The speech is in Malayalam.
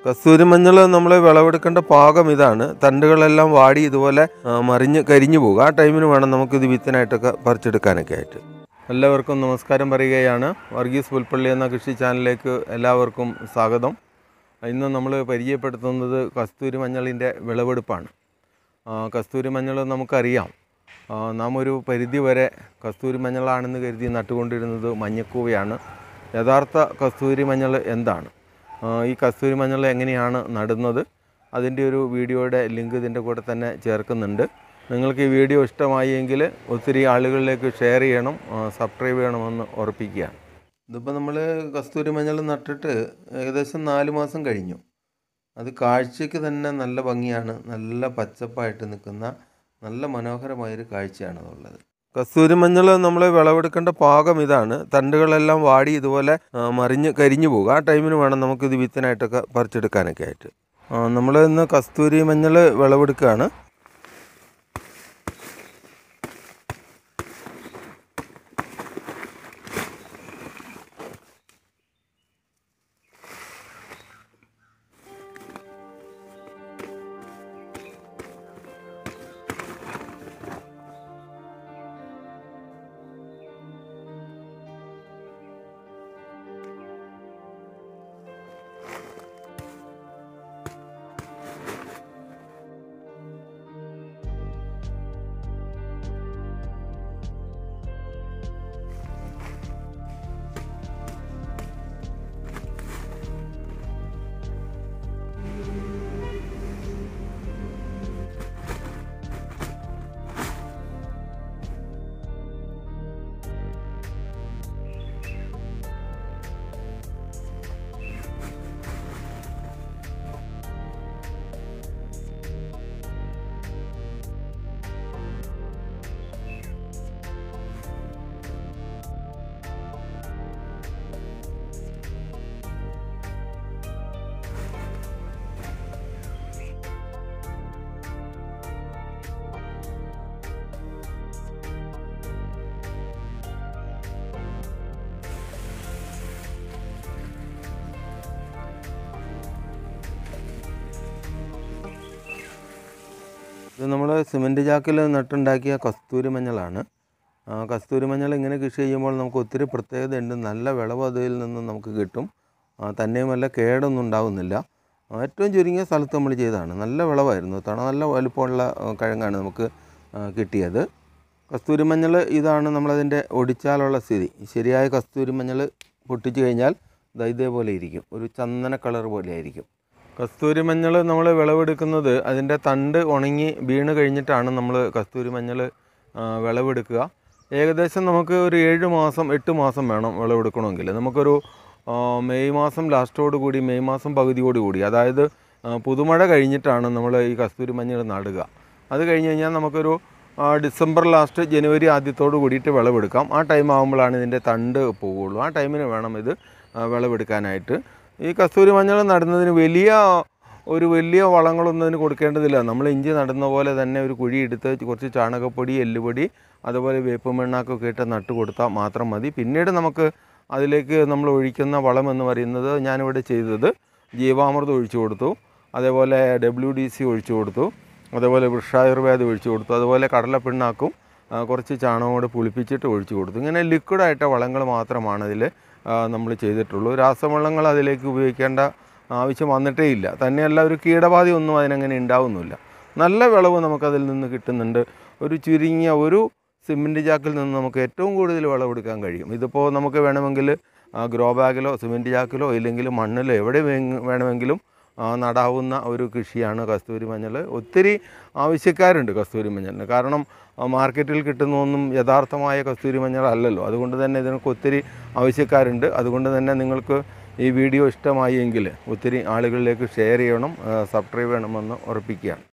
കസ്തൂരി മഞ്ഞൾ നമ്മൾ വിളവെടുക്കേണ്ട പാകം ഇതാണ് തണ്ടുകളെല്ലാം വാടി ഇതുപോലെ ആ, മറിഞ്ഞ് കരിഞ്ഞു പോകുക ആ ടൈമിന് വേണം നമുക്കിത് വിത്തിനായിട്ടൊക്കെ പറിച്ചെടുക്കാനൊക്കെ ആയിട്ട് എല്ലാവർക്കും നമസ്കാരം പറയുകയാണ് വർഗീസ് പുൽപ്പള്ളി എന്ന കൃഷി ചാനലിലേക്ക് എല്ലാവർക്കും സ്വാഗതം ഇന്ന് നമ്മൾ പരിചയപ്പെടുത്തുന്നത് കസ്തൂരി മഞ്ഞളിൻ്റെ വിളവെടുപ്പാണ് ആ, കസ്തൂരി മഞ്ഞൾ നമുക്കറിയാം ആ, നാം ഒരു പരിധി വരെ കസ്തൂരി മഞ്ഞളാണെന്ന് കരുതി നട്ടുകൊണ്ടിരുന്നത് മഞ്ഞക്കൂവയാണ് യഥാർത്ഥ കസ്തൂരി മഞ്ഞൾ എന്താണ് ആ, ഈ കസ്തൂരി മഞ്ഞൾ എങ്ങനെയാണ് നടുന്നത് അതിൻ്റെ ഒരു വീഡിയോയുടെ ലിങ്ക് ഇതിൻ്റെ കൂടെ തന്നെ ചേർക്കുന്നുണ്ട് നിങ്ങൾക്ക് ഈ വീഡിയോ ഇഷ്ടമായി എങ്കിൽ ഒത്തിരി ആളുകളിലേക്ക് ഷെയർ ചെയ്യണം ആ, സബ്സ്ക്രൈബ് ചെയ്യണമെന്ന് ഉറപ്പിക്കുകയാണ് ഇതിപ്പോൾ നമ്മൾ കസ്തൂരി മഞ്ഞൾ നട്ടിട്ട് ഏകദേശം നാല് മാസം കഴിഞ്ഞു അത് കാഴ്ചയ്ക്ക് തന്നെ നല്ല ഭംഗിയാണ് നല്ല പച്ചപ്പായിട്ട് നിൽക്കുന്ന നല്ല മനോഹരമായൊരു കാഴ്ചയാണ് അതുള്ളത് കസ്തൂരി മഞ്ഞൾ നമ്മൾ വിളവെടുക്കേണ്ട പാകം ഇതാണ് തണ്ടുകളെല്ലാം വാടി ഇതുപോലെ ആ, മറിഞ്ഞ് കരിഞ്ഞു പോകുക ആ ടൈമിന് വേണം നമുക്കിത് വിത്തിനായിട്ടൊക്കെ പറിച്ചെടുക്കാനൊക്കെ ആയിട്ട് നമ്മൾ ഇന്ന് കസ്തൂരി മഞ്ഞൾ വിളവെടുക്കുകയാണ് ഇത് നമ്മൾ സിമൻറ്റ് ചാക്കിൽ നട്ടുണ്ടാക്കിയ കസ്തൂരി മഞ്ഞളാണ് ആ, കസ്തൂരി മഞ്ഞൾ ഇങ്ങനെ കൃഷി ചെയ്യുമ്പോൾ നമുക്ക് ഒത്തിരി പ്രത്യേകതയുണ്ട് നല്ല വിളവ് അതിൽ നിന്ന് നമുക്ക് കിട്ടും ആ, തന്നെയുമല്ല കേടൊന്നും ഉണ്ടാവുന്നില്ല ആ, ഏറ്റവും ചുരുങ്ങിയ സ്ഥലത്ത് നമ്മൾ ചെയ്തതാണ് നല്ല വിളവായിരുന്നു തണ നല്ല വലുപ്പമുള്ള ആ, കിഴങ്ങാണ് നമുക്ക് ആ, കിട്ടിയത് കസ്തൂരി മഞ്ഞൾ ഇതാണ് നമ്മളതിൻ്റെ ഒടിച്ചാലുള്ള സ്ഥിതി ശരിയായ കസ്തൂരി മഞ്ഞൾ പൊട്ടിച്ച് കഴിഞ്ഞാൽ ദാ ഇതേപോലെ ഇരിക്കും ഒരു ചന്ദന കളർ പോലെ ആയിരിക്കും കസ്തൂരി മഞ്ഞൾ നമ്മൾ വിളവെടുക്കുന്നത് അതിൻ്റെ തണ്ട് ഉണങ്ങി വീണ് കഴിഞ്ഞിട്ടാണ് നമ്മൾ കസ്തൂരി മഞ്ഞൾ ആ, വിളവെടുക്കുക ഏകദേശം നമുക്ക് ഒരു ഏഴ് മാസം എട്ട് മാസം വേണം വിളവെടുക്കണമെങ്കിൽ നമുക്കൊരു ആ, മെയ് മാസം ലാസ്റ്റോട് കൂടി മെയ് മാസം പകുതിയോട് കൂടി അതായത് ആ, പുതുമഴ കഴിഞ്ഞിട്ടാണ് നമ്മൾ ഈ കസ്തൂരി മഞ്ഞൾ നടുക അത് കഴിഞ്ഞ് കഴിഞ്ഞാൽ നമുക്കൊരു ആ, ഡിസംബർ ലാസ്റ്റ് ജനുവരി ആദ്യത്തോട് കൂടിയിട്ട് വിളവെടുക്കാം ആ ടൈം ആകുമ്പോഴാണ് ഇതിൻ്റെ തണ്ട് പോവുകയുള്ളൂ ആ ടൈമിന് വേണം ഇത് ആ, വിളവെടുക്കാനായിട്ട് ഈ കസ്തൂരി മഞ്ഞൾ നടുന്നതിന് വലിയ ഒരു വലിയ വളങ്ങളൊന്നും അതിന് കൊടുക്കേണ്ടതില്ല നമ്മൾ ഇഞ്ചി നടുന്ന പോലെ തന്നെ ഒരു കുഴി എടുത്ത് കുറച്ച് ചാണകപ്പൊടി എല്ലുപൊടി അതുപോലെ വേപ്പ് മണ്ണാക്കൊക്കെ ഇട്ട് നട്ട് കൊടുത്താൽ മാത്രം മതി പിന്നീട് നമുക്ക് അതിലേക്ക് നമ്മൾ ഒഴിക്കുന്ന വളം എന്ന് പറയുന്നത് ഞാനിവിടെ ചെയ്തത് ജീവാമൃതം ഒഴിച്ചു കൊടുത്തു അതേപോലെ ഡബ്ല്യു ഡി സി ഒഴിച്ചു കൊടുത്തു അതേപോലെ വൃക്ഷായുർവേദം ഒഴിച്ചു കൊടുത്തു അതുപോലെ കടലപ്പിണ്ണാക്കും ആ, കുറച്ച് ചാണകം കൂടെ പുളിപ്പിച്ചിട്ട് ഒഴിച്ചു കൊടുത്തു ഇങ്ങനെ ലിക്വിഡായിട്ട വളങ്ങൾ മാത്രമാണ് ഇതിൽ നമ്മൾ ചെയ്തിട്ടുള്ളൂ രാസവളങ്ങൾ അതിലേക്ക് ഉപയോഗിക്കേണ്ട ആവശ്യം വന്നിട്ടേ ഇല്ല തന്നെയല്ല ഒരു കീടബാധ ഒന്നും അതിനങ്ങനെ ഉണ്ടാവുന്നില്ല നല്ല വിളവ് നമുക്കതിൽ നിന്ന് കിട്ടുന്നുണ്ട് ഒരു ചുരുങ്ങിയ ഒരു സിമെൻറ്റ് ചാക്കിൽ നിന്ന് നമുക്ക് ഏറ്റവും കൂടുതൽ വിളവെടുക്കാൻ കഴിയും ഇതിപ്പോൾ നമുക്ക് വേണമെങ്കിൽ ഗ്രോ ബാഗിലോ സിമെൻറ്റ് ചാക്കിലോ ഇല്ലെങ്കിൽ മണ്ണിലോ എവിടെ വേ- വേണമെങ്കിലും ആ, നടാവുന്ന ഒരു കൃഷിയാണ് കസ്തൂരി മഞ്ഞൾ ഒത്തിരി ആവശ്യക്കാരുണ്ട് കസ്തൂരി മഞ്ഞളിന് കാരണം ആ, മാർക്കറ്റിൽ കിട്ടുന്നതൊന്നും യഥാർത്ഥമായ കസ്തൂരി മഞ്ഞൾ അല്ലല്ലോ അതുകൊണ്ട് തന്നെ ഇതിനൊക്കെ ഒത്തിരി ആവശ്യക്കാരുണ്ട് അതുകൊണ്ട് തന്നെ നിങ്ങൾക്ക് ഈ വീഡിയോ ഇഷ്ടമായി എങ്കിൽ ഒത്തിരി ആളുകളിലേക്ക് ഷെയർ ചെയ്യണം സബ്സ്ക്രൈബ് ചെയ്യണമെന്ന് ഉറപ്പിക്കുകയാണ്